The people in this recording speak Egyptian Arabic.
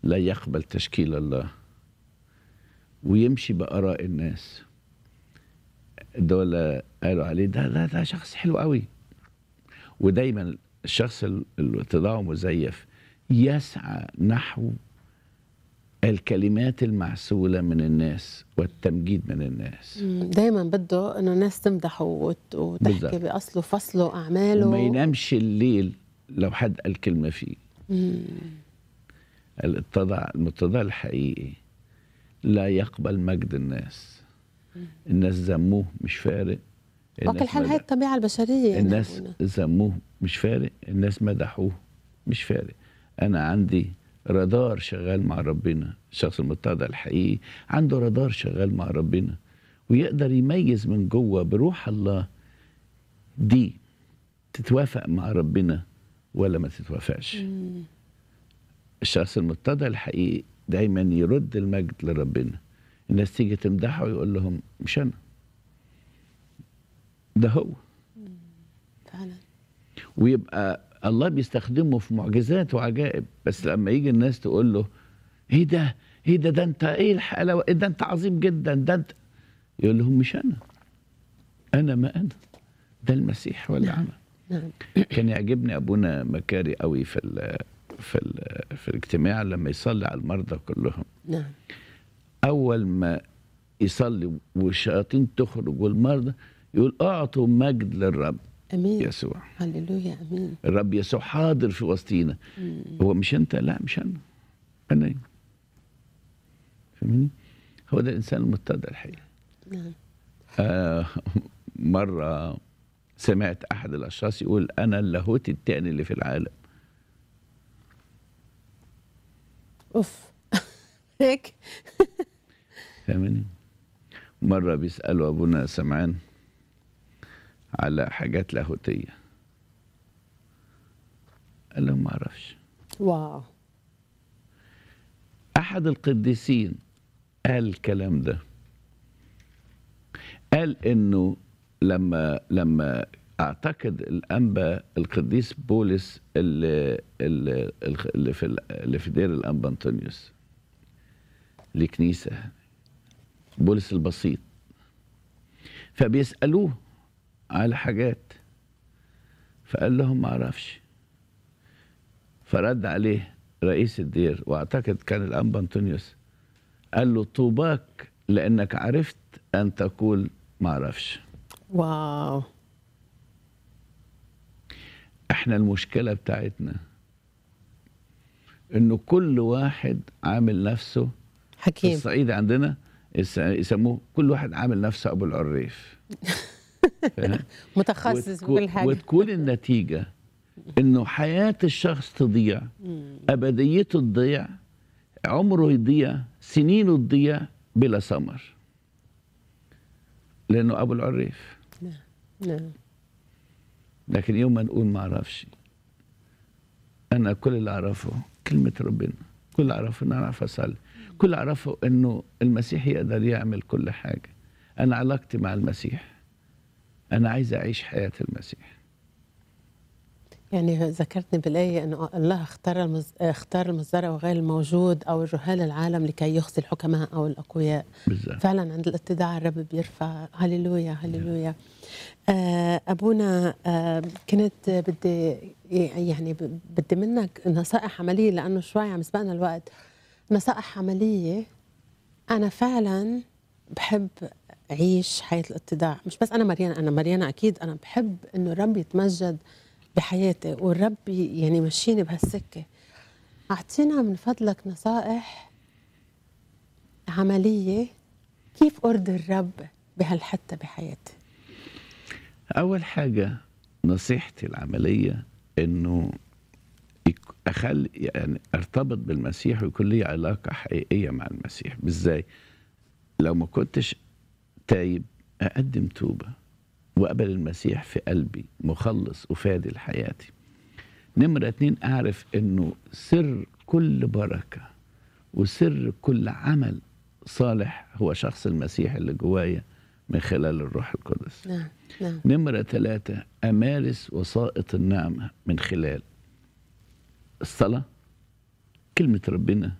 لا يقبل تشكيل الله ويمشي بآراء الناس دول قالوا عليه ده ده ده شخص حلو قوي ودايما الشخص اللي تضاعه مزيف يسعى نحو الكلمات المعسولة من الناس والتمجيد من الناس دايما بده انه الناس تمدحه وت- وتحكي بالظبط. باصله فصله اعماله وما ينامش الليل لو حد قال كلمة فيه مم. الاتضاع المتضاع الحقيقي لا يقبل مجد الناس الناس ذموه مش فارق وكل الناس حال هاي مدح- الطبيعه البشريه يعني الناس أبونا. ذموه مش فارق الناس مدحوه مش فارق انا عندي رادار شغال مع ربنا الشخص المتضع الحقيقي عنده رادار شغال مع ربنا ويقدر يميز من جوه بروح الله دي تتوافق مع ربنا ولا ما تتوافقش مم. الشخص المتضع الحقيقي دايما يرد المجد لربنا الناس تيجي تمدحه ويقول لهم مش انا ده هو فعلا ويبقى الله بيستخدمه في معجزات وعجائب بس لما يجي الناس تقول له ايه ده ايه ده ده انت ايه الحلاوه ايه ده انت عظيم جدا ده انت يقول لهم مش انا انا ما انا ده المسيح هو اللي عمل نعم كان يعجبني ابونا مكاري قوي في ال في ال في الاجتماع لما يصلي على المرضى كلهم نعم اول ما يصلي والشياطين تخرج والمرضى يقول اعطوا مجد للرب امين يسوع هللويا امين الرب يسوع حاضر في وسطينا مم. هو مش انت لا مش انا انا إيه؟ فاهمني هو ده الانسان المتضع الحقيقي نعم آه مره سمعت احد الاشخاص يقول انا اللاهوت التاني اللي في العالم اوف هيك فاهمني مره بيسالوا ابونا سمعان على حاجات لاهوتيه قال لهم ما اعرفش واو احد القديسين قال الكلام ده قال انه لما لما اعتقد الانبا القديس بولس اللي اللي, اللي في اللي في دير الانبا انطونيوس لكنيسه بولس البسيط فبيسالوه على حاجات فقال لهم ما اعرفش فرد عليه رئيس الدير واعتقد كان الانبا انطونيوس قال له طوباك لانك عرفت ان تقول ما اعرفش واو احنا المشكله بتاعتنا انه كل واحد عامل نفسه في حكيم الصعيد عندنا يس- يسموه كل واحد عامل نفسه ابو العريف فاهم؟ متخصص في وتكون- كل حاجه وتكون النتيجه انه حياه الشخص تضيع مم. ابديته تضيع عمره يضيع سنينه تضيع بلا ثمر لانه ابو العريف نعم لكن يوم ما نقول ما اعرفش انا كل اللي اعرفه كلمه ربنا كل اللي اعرفه ان انا اعرف اصلي كل اللي اعرفه انه المسيح يقدر يعمل كل حاجه انا علاقتي مع المسيح انا عايز اعيش حياه المسيح يعني ذكرتني بالآية أنه الله اختار المز... اختار المصدر وغير الموجود أو الجهال العالم لكي يخزي الحكماء أو الأقوياء بالظبط فعلا عند الاتضاع الرب بيرفع هللويا هللويا آه، أبونا آه، كنت بدي يعني ب- بدي منك نصائح عملية لأنه شوي عم يسبقنا الوقت نصائح عملية أنا فعلا بحب أعيش حياة الاتضاع مش بس أنا مريانة أنا مريانة أكيد أنا بحب إنه الرب يتمجد بحياتي والرب يعني يمشيني بهالسكة أعطينا من فضلك نصائح عملية كيف أرضي الرب بهالحتة بحياتي اول حاجه نصيحتي العمليه انه يك- اخلي يعني ارتبط بالمسيح ويكون لي علاقه حقيقيه مع المسيح ازاي لو ما كنتش تايب اقدم توبه واقبل المسيح في قلبي مخلص وفادي لحياتي نمرة اتنين اعرف انه سر كل بركة وسر كل عمل صالح هو شخص المسيح اللي جوايا من خلال الروح القدس نعم نعم نمرة ثلاثة أمارس وسائط النعمة من خلال الصلاة كلمة ربنا